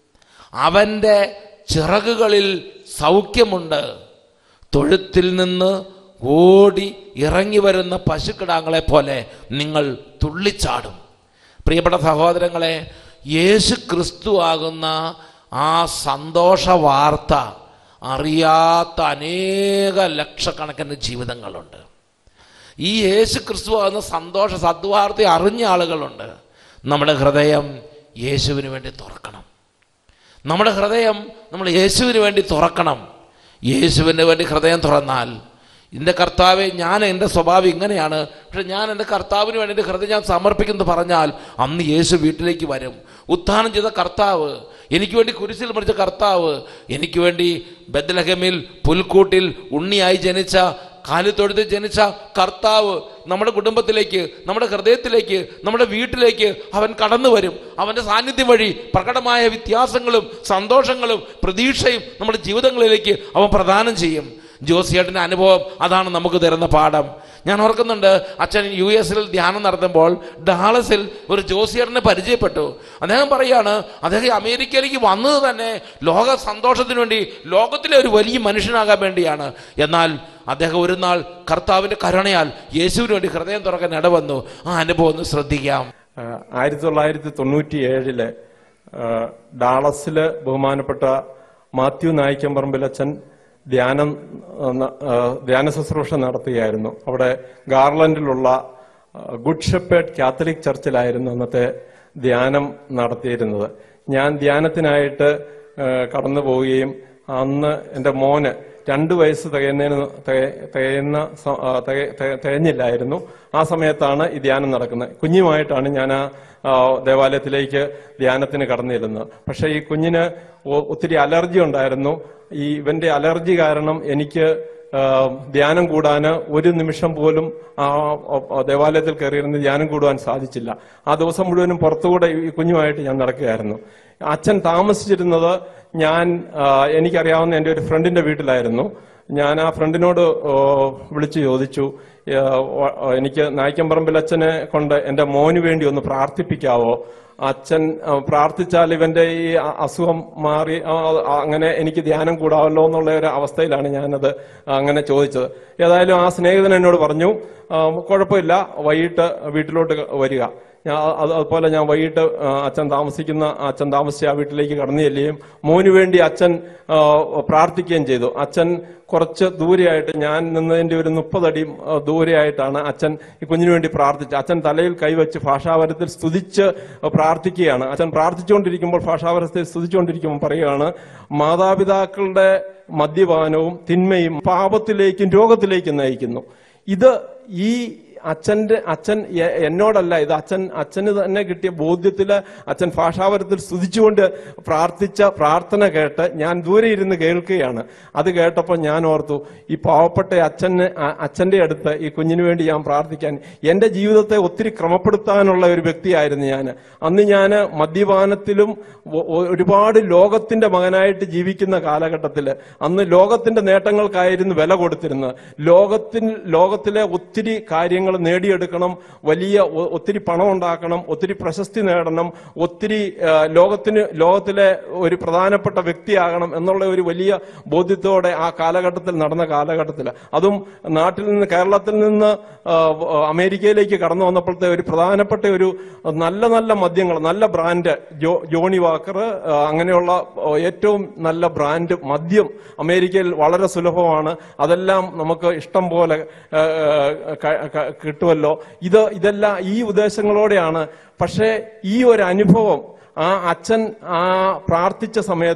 അവൻ്റെ ചിറകുകളിൽ സൗഖ്യമുണ്ട് തൊഴുത്തിൽ നിന്ന് ഓടി ഇറങ്ങി വരുന്ന പശുക്കിടാങ്ങളെ പോലെ നിങ്ങൾ തുള്ളിച്ചാടും പ്രിയപ്പെട്ട സഹോദരങ്ങളെ യേശു ക്രിസ്തു ആകുന്ന ആ സന്തോഷ വാർത്ത അറിയാത്ത അനേക ലക്ഷക്കണക്കിന് ജീവിതങ്ങളുണ്ട് ഈ യേശു ക്രിസ്തു ആകുന്ന സന്തോഷ സദ്വാർത്ത അറിഞ്ഞ ആളുകളുണ്ട് നമ്മുടെ ഹൃദയം യേശുവിന് വേണ്ടി തുറക്കണം നമ്മുടെ ഹൃദയം നമ്മൾ യേശുവിന് വേണ്ടി തുറക്കണം യേശുവിന് വേണ്ടി ഹൃദയം തുറന്നാൽ എൻ്റെ കർത്താവെ ഞാൻ എൻ്റെ സ്വഭാവം ഇങ്ങനെയാണ് പക്ഷെ ഞാൻ എൻ്റെ കർത്താവിന് വേണ്ടി എൻ്റെ ഹൃദയം ഞാൻ സമർപ്പിക്കുന്നത് പറഞ്ഞാൽ അന്ന് യേശു വീട്ടിലേക്ക് വരും ഉത്ഥാനം ചെയ്ത കർത്താവ് എനിക്ക് വേണ്ടി കുരിശിൽ മരിച്ച കർത്താവ് എനിക്ക് വേണ്ടി ബദ്ലഹമിൽ പുൽക്കൂട്ടിൽ ഉണ്ണിയായി ജനിച്ച കാലിത്തൊഴുത്തിൽ ജനിച്ച കർത്താവ് നമ്മുടെ കുടുംബത്തിലേക്ക് നമ്മുടെ ഹൃദയത്തിലേക്ക് നമ്മുടെ വീട്ടിലേക്ക് അവൻ കടന്നു വരും അവൻ്റെ സാന്നിധ്യം വഴി പ്രകടമായ വ്യത്യാസങ്ങളും സന്തോഷങ്ങളും പ്രതീക്ഷയും നമ്മുടെ ജീവിതങ്ങളിലേക്ക് അവൻ പ്രദാനം ചെയ്യും ജോസിയേട്ടൻ്റെ അനുഭവം അതാണ് നമുക്ക് തരുന്ന പാഠം ഞാൻ ഓർക്കുന്നുണ്ട് അച്ഛൻ യു എസിൽ ധ്യാനം നടത്തുമ്പോൾ ഡാളസിൽ ഒരു ജോസിയേട്ടനെ പരിചയപ്പെട്ടു അദ്ദേഹം പറയാണ് അദ്ദേഹം അമേരിക്കയിലേക്ക് വന്നത് തന്നെ ലോക സന്തോഷത്തിന് വേണ്ടി ലോകത്തിലെ ഒരു വലിയ മനുഷ്യനാകാൻ വേണ്ടിയാണ് എന്നാൽ അദ്ദേഹം ഒരു നാൾ കർത്താവിൻ്റെ കരുണയാൽ യേശുവിന് വേണ്ടി ഹൃദയം തുറക്കാൻ ഇടവന്നു ആ അനുഭവം ഒന്ന് ശ്രദ്ധിക്കാം ആഹ് ആയിരത്തി തൊള്ളായിരത്തി തൊണ്ണൂറ്റി ഏഴില് ഡാളസില് ബഹുമാനപ്പെട്ട മാത്യു നായിക്കമ്പറമ്പിലച്ചൻ ധ്യാനം ആഹ് ന- ആഹ് ധ്യാന ശുശ്രൂഷ നടത്തുകയായിരുന്നു അവിടെ ഗാർലൻഡിലുള്ള ആഹ് ഗുഡ് ഷെപ്പേർഡ് കാത്തലിക് ചർച്ചിലായിരുന്നു അന്നത്തെ ധ്യാനം നടത്തിയിരുന്നത് ഞാൻ ധ്യാനത്തിനായിട്ട് ആഹ് കടന്നു പോവുകയും അന്ന് എൻ്റെ മോന് രണ്ട് വയസ്സ് തികയുന്നതിന് തിക- തികയുന്ന സ- ആ, തിക- തിക- തികഞ്ഞില്ലായിരുന്നു ആ സമയത്താണ് ഈ ധ്യാനം നടക്കുന്നത് കുഞ്ഞുമായിട്ടാണ് ഞാൻ ആ ആ, ദേവാലയത്തിലേക്ക് ധ്യാനത്തിന് കടന്നിരുന്നത് പക്ഷേ ഈ കുഞ്ഞിന് ഒ- ഒത്തിരി അലർജി ഉണ്ടായിരുന്നു ഈ ഇവന്റെ അലർജി കാരണം എനിക്ക് ആ, ധ്യാനം കൂടാന് ഒരു നിമിഷം പോലും ആ ആ, ദേവാലയത്തിൽ കയറിയിരുന്ന് ധ്യാനം കൂടുവാൻ സാധിച്ചില്ല ആ ദിവസം മുഴുവനും പുറത്തുകൂടെ ഈ കുഞ്ഞുമായിട്ട് ഞാൻ നടക്കുകയായിരുന്നു അച്ഛൻ താമസിച്ചിരുന്നത് ഞാൻ ആ, എനിക്കറിയാവുന്ന എൻ്റെ ഒരു ഫ്രണ്ടിന്റെ വീട്ടിലായിരുന്നു ഞാൻ ആ ഫ്രണ്ടിനോട് ഓ, വിളിച്ചു ചോദിച്ചു ഏ, ഓ, ഓ, എനിക്ക് നായ്ക്കമ്പറമ്പിൽ അച്ഛനെ കൊണ്ട് എൻ്റെ മോന് വേണ്ടി ഒന്ന് പ്രാർത്ഥിപ്പിക്കാവോ അച്ഛൻ ആ, പ്രാർത്ഥിച്ചാൽ ഇവന്റെ ഈ അ- അസുഖം മാറി ആ, ആ, അങ്ങനെ എനിക്ക് ധ്യാനം കൂടാവല്ലോ എന്നുള്ള ഒരു അവസ്ഥയിലാണ് ഞാനത് അങ്ങനെ ചോദിച്ചത് ഏതായാലും ആ സ്നേഹിതൻ എന്നോട് പറഞ്ഞു ആ, കുഴപ്പമില്ല വൈകിട്ട് വീട്ടിലോട്ട് വരിക ഞാൻ അത് അതുപോലെ ഞാൻ വൈകിട്ട് ആ, അച്ഛൻ താമസിക്കുന്ന അച്ഛൻ താമസിച്ച ആ വീട്ടിലേക്ക് കടന്നു ചെല്ലുകയും മോന് വേണ്ടി അച്ഛൻ ആ, പ്രാർത്ഥിക്കുകയും ചെയ്തു അച്ഛൻ കുറച്ച് ദൂരെയായിട്ട് ഞാൻ നിന്നതിന്റെ ഒരു മുപ്പതടി ആ, ദൂരെയായിട്ടാണ് അച്ഛൻ ഈ കുഞ്ഞിന് വേണ്ടി പ്രാർത്ഥിച്ചത് അച്ഛൻ തലയിൽ കൈവച്ച് ഭാഷാവരത്തിൽ സ്തുതിച്ച് പ്രാർത്ഥിക്കുകയാണ് അച്ഛൻ പ്രാർത്ഥിച്ചുകൊണ്ടിരിക്കുമ്പോൾ ഭാഷാവരത്തിൽ സ്തുതിച്ചുകൊണ്ടിരിക്കുമ്പോൾ പറയുകയാണ് മാതാപിതാക്കളുടെ മദ്യപാനവും തിന്മയും പാപത്തിലേക്കും രോഗത്തിലേക്കും നയിക്കുന്നു ഇത് ഈ അച്ഛന്റെ അച്ഛൻ എ- എന്നോടല്ല ഇത് അച്ഛൻ അച്ഛന് തന്നെ കിട്ടിയ ബോധ്യത്തില് അച്ഛൻ ഭാഷാവരത്തിൽ സ്തുതിച്ചുകൊണ്ട് പ്രാർത്ഥിച്ച പ്രാർത്ഥന കേട്ട് ഞാൻ ദൂരെ ഇരുന്ന് കേൾക്കുകയാണ് അത് കേട്ടപ്പോൾ ഞാൻ ഓർത്തു ഈ പാവപ്പെട്ട അച്ഛന് അ- അച്ഛന്റെ അടുത്ത് ഈ കുഞ്ഞിന് വേണ്ടി ഞാൻ പ്രാർത്ഥിക്കാൻ എന്റെ ജീവിതത്തെ ഒത്തിരി ക്രമപ്പെടുത്താനുള്ള ഒരു വ്യക്തിയായിരുന്നു ഞാൻ അന്ന് ഞാൻ മദ്യപാനത്തിലും ഒ- ഒ- ഒരുപാട് ലോകത്തിന്റെ മകനായിട്ട് ജീവിക്കുന്ന കാലഘട്ടത്തിൽ അന്ന് ലോകത്തിന്റെ നേട്ടങ്ങൾക്കായിരുന്നു വില കൊടുത്തിരുന്നത് ലോകത്തിൽ ലോകത്തിലെ ഒത്തിരി കാര്യങ്ങൾ നേടിയെടുക്കണം വലിയ ഒ- ഒത്തിരി പണം ഉണ്ടാക്കണം ഒത്തിരി പ്രശസ്തി നേടണം ഒത്തിരി ആ, ലോകത്തിന് ലോകത്തിലെ ഒരു പ്രധാനപ്പെട്ട വ്യക്തിയാകണം എന്നുള്ള ഒരു വലിയ ബോധ്യത്തോടെ ആ കാലഘട്ടത്തിൽ നടന്ന കാലഘട്ടത്തിൽ അതും നാട്ടിൽ നിന്ന് കേരളത്തിൽ നിന്ന് ആ, അമേരിക്കയിലേക്ക് കടന്നു വന്നപ്പോഴത്തെ ഒരു പ്രധാനപ്പെട്ട ഒരു നല്ല നല്ല മദ്യങ്ങൾ നല്ല ബ്രാൻഡ് ജോ ജോണി വാക്കർ ആ, അങ്ങനെയുള്ള ആ, ഏറ്റവും നല്ല ബ്രാൻഡ് മദ്യം അമേരിക്കയിൽ വളരെ സുലഭമാണ് അതെല്ലാം നമുക്ക് ഇഷ്ടം പോലെ ആ, ക- ക- കിട്ടുമല്ലോ ഇത് ഇതെല്ലാം ഈ ഉദ്ദേശങ്ങളോടെയാണ് പക്ഷേ ഈ ഒരു അനുഭവം ആ അച്ഛൻ ആ പ്രാർത്ഥിച്ച സമയത്ത്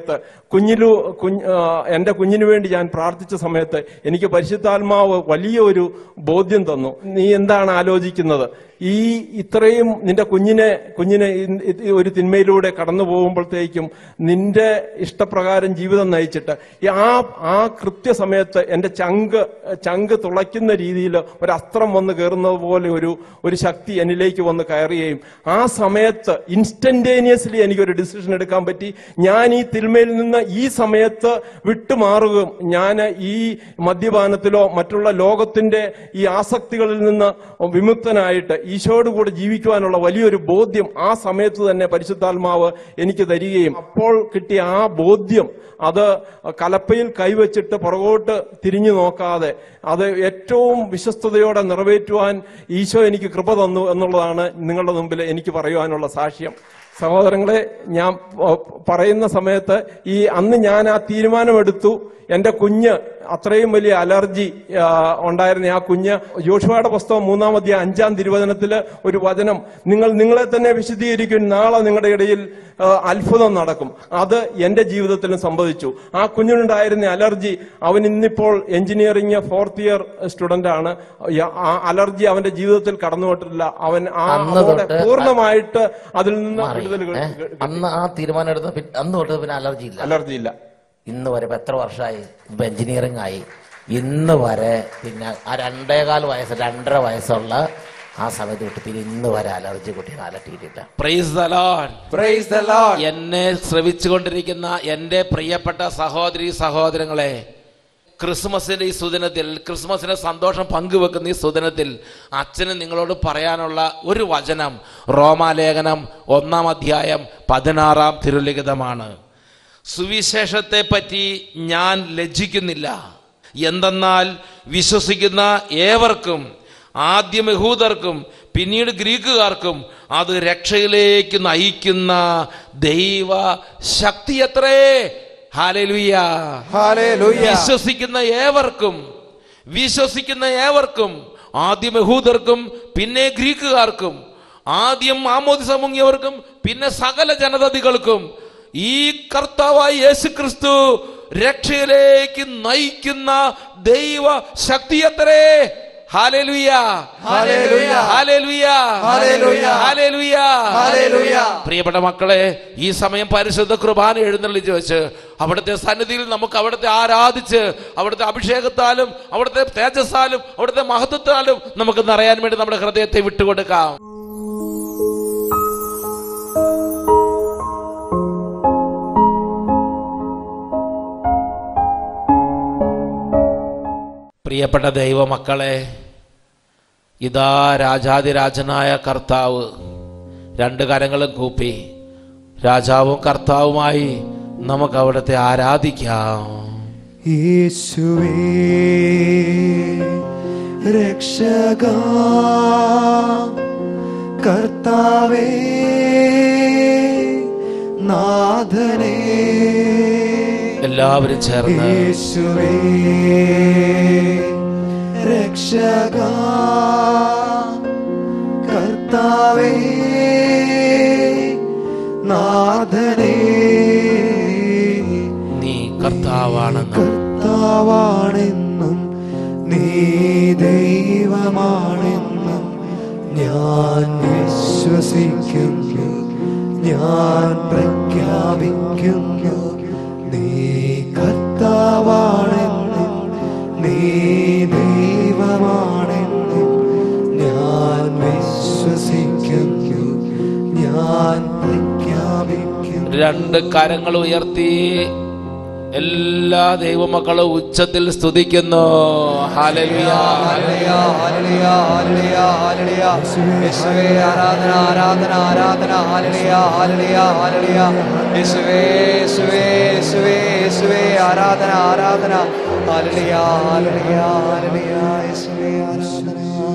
കുഞ്ഞിലു കുഞ്ഞ് ആ, എൻ്റെ കുഞ്ഞിനു വേണ്ടി ഞാൻ പ്രാർത്ഥിച്ച സമയത്ത് എനിക്ക് പരിശുദ്ധാത്മാവ് വലിയ ഒരു ബോധ്യം തന്നു നീ എന്താണ് ആലോചിക്കുന്നത് ഈ ഇത്രയും നിന്റെ കുഞ്ഞിനെ കുഞ്ഞിനെ ഇ- ഇ- ഒരു തിന്മയിലൂടെ കടന്നു പോകുമ്പോഴത്തേക്കും നിന്റെ ഇഷ്ടപ്രകാരം ജീവിതം നയിച്ചിട്ട് ഈ ആ ആ കൃത്യസമയത്ത് എൻ്റെ ചങ്ക് ചങ്ക് തുളയ്ക്കുന്ന രീതിയിൽ ഒരു അസ്ത്രം വന്ന് കയറുന്നത് പോലെ ഒരു ഒരു ശക്തി എന്നിലേക്ക് വന്ന് കയറുകയും ആ സമയത്ത് ഇൻസ്റ്റന്റേനിയസ്ലി എനിക്കൊരു ഡിസിഷൻ എടുക്കാൻ പറ്റി ഞാൻ ഈ തിന്മയിൽ നിന്ന് ഈ സമയത്ത് വിട്ടുമാറുകയും ഞാൻ ഈ മദ്യപാനത്തിലോ മറ്റുള്ള ലോകത്തിന്റെ ഈ ആസക്തികളിൽ നിന്ന് വിമുക്തനായിട്ട് ഈശോയോട് കൂടെ ജീവിക്കുവാനുള്ള വലിയൊരു ബോധ്യം ആ സമയത്ത് തന്നെ പരിശുദ്ധാത്മാവ് എനിക്ക് തരികയും അപ്പോൾ കിട്ടിയ ആ ബോധ്യം അത് കലപ്പയിൽ കൈവച്ചിട്ട് പുറകോട്ട് തിരിഞ്ഞു നോക്കാതെ അത് ഏറ്റവും വിശ്വസ്തയോടെ നിറവേറ്റുവാൻ ഈശോ എനിക്ക് കൃപ തന്നു എന്നുള്ളതാണ് നിങ്ങളുടെ മുമ്പിൽ എനിക്ക് പറയുവാനുള്ള സാക്ഷ്യം സഹോദരങ്ങളെ ഞാൻ പ- പറയുന്ന സമയത്ത് ഈ അന്ന് ഞാൻ ആ തീരുമാനമെടുത്തു എൻ്റെ കുഞ്ഞ് അത്രയും വലിയ അലർജി ആ, ഉണ്ടായിരുന്ന ആ കുഞ്ഞ് യോശുവയുടെ പുസ്തകം മൂന്നാം അധ്യായം അഞ്ചാം തിരുവചനത്തില് ഒരു വചനം നിങ്ങൾ നിങ്ങളെ തന്നെ വിശദീകരിക്കും നാളെ നിങ്ങളുടെ ഇടയിൽ ആ, അത്ഭുതം നടക്കും അത് എൻ്റെ ജീവിതത്തിലും സംഭവിച്ചു ആ കുഞ്ഞിനുണ്ടായിരുന്ന അലർജി അവൻ ഇന്നിപ്പോൾ എഞ്ചിനീയറിംഗ് ഫോർത്ത് ഇയർ സ്റ്റുഡന്റ് ആണ് യ- ആ അലർജി അവന്റെ ജീവിതത്തിൽ കടന്നുപോയിട്ടില്ല അവൻ ആ അന്ന് അതോടെ തൊട്ട് പൂർണ്ണമായിട്ട് അതിൽ നിന്ന് മാറി വിടുതൽ ഏ? അന്ന് ആ തീരുമാനം എടുത്ത പി- അന്ന് തൊട്ട് പിന്നെ അലർജി ഇല്ല അലർജി ഇല്ല ഇന്ന് വരെ ഇപ്പൊ എത്ര വർഷമായി ഇപ്പൊ എഞ്ചിനീയറിംഗ് ആയി ഇന്ന് വരെ പിന്നെ ആ രണ്ടേകാൽ വയസ്സ് രണ്ടര വയസ്സുള്ള ആ സമയത്ത് വിട്ട് പിന്നെ ഇന്ന് വരെ അലർജി കുട്ടിയെ അലട്ടിയിട്ടില്ല praise the Lord Praise the Lord. എന്നെ ശ്രവിച്ചുകൊണ്ടിരിക്കുന്ന എൻ്റെ പ്രിയപ്പെട്ട സഹോദരി സഹോദരങ്ങളെ ക്രിസ്മസിന്റെ ഈ സുദിനത്തിൽ ക്രിസ്മസിന്റെ സന്തോഷം പങ്കുവെക്കുന്ന ഈ സുദിനത്തിൽ അച്ഛന് നിങ്ങളോട് പറയാനുള്ള ഒരു വചനം റോമാലേഖനം ഒന്നാം അധ്യായം പതിനാറാം തിരുലിഖിതമാണ് സുവിശേഷത്തെ പറ്റി ഞാൻ ലജ്ജിക്കുന്നില്ല എന്തെന്നാൽ വിശ്വസിക്കുന്ന ഏവർക്കും ആദ്യം യഹൂദർക്കും പിന്നീട് ഗ്രീക്കുകാർക്കും അത് രക്ഷയിലേക്ക് നയിക്കുന്ന ദൈവ ശക്തി എത്രേ ഹാലലുയ്യ Hallelujah. വിശ്വസിക്കുന്ന ഏവർക്കും വിശ്വസിക്കുന്ന ഏവർക്കും ആദ്യം യഹൂദർക്കും പിന്നെ ഗ്രീക്കുകാർക്കും ആദ്യം ആമോദിസ മുങ്ങിയവർക്കും പിന്നെ സകല ജനതതികൾക്കും ഈ കർത്താവായ യേശു ക്രിസ്തു രക്ഷയിലേക്ക് നയിക്കുന്ന ദൈവ ശക്തി എത്രേ hallelujah Hallelujah. Hallelujah Hallelujah. Hallelujah Hallelujah. പ്രിയപ്പെട്ട മക്കളെ ഈ സമയം പരിശുദ്ധ കുർബാന എഴുന്നള്ളിച്ച് വെച്ച് അവിടുത്തെ സന്നിധിയിൽ നമുക്ക് അവിടുത്തെ ആരാധിച്ച് അവിടുത്തെ അഭിഷേകത്താലും അവിടുത്തെ തേജസ്സാലും അവിടുത്തെ മഹത്വത്താലും നമുക്ക് നിറയാൻ വേണ്ടി നമ്മുടെ ഹൃദയത്തെ വിട്ടുകൊടുക്കാം പ്രിയപ്പെട്ട ദൈവമക്കളെ ഇതാ രാജാതിരാജനായ കർത്താവ് രണ്ട് കരങ്ങളും കൂപ്പി രാജാവും കർത്താവുമായി നമുക്ക് അവിടുത്തെ ആരാധിക്കാം യേശുവേ രക്ഷക കർത്താവേ നാഥനേ എല്ലാവരും ചേർന്ന് യേശുവേ രക്ഷക കർത്താവേ നാഥനേ നീ കർത്താവാണെന്ന് കർത്താവാണെന്നും നീ ദൈവമാണെന്നും ഞാൻ വിശ്വസിക്കുന്നു ഞാൻ പ്രഖ്യാപിക്കുന്നു നീ കർത്താവാണെന്നും നീ ദൈവമാണെന്നും ഞാൻ വിശ്വസിക്കുന്നു ഞാൻ പ്രഖ്യാപിക്കുന്നു രണ്ട് കരങ്ങൾ ഉയർത്തി എല്ലാ ദൈവമക്കളും ഉച്ചത്തിൽ സ്തുതിക്കുന്നു ഹാലലുയ Hallelujah, hallelujah, hallelujah, hallelujah. യേശുവേ ആരാധന ആരാധന ആരാധന hallelujah, hallelujah, hallelujah. യേശുവേ യേശുവേ യേശുവേ യേശുവേ ആരാധന ആരാധന hallelujah, hallelujah, hallelujah. യേശുവേ ആരാധന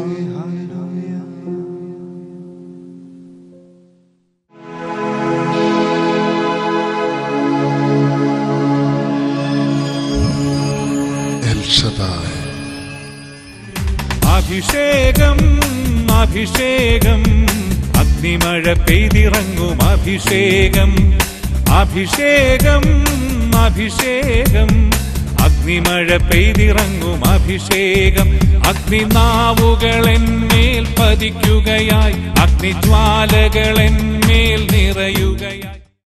El Shaddai. അഭിഷേകം അഭിഷേകം അഗ്നിമഴ പെയ്തിറങ്ങും അഭിഷേകം അഭിഷേകം അഭിഷേകം അഗ്നിമഴ പെയ്തിറങ്ങും അഭിഷേകം അഗ്നിനാവുകളെന്മേൽ പതിക്കുകയായി അഗ്നിജ്വാലകളെന്മേൽ നിറയുകയായി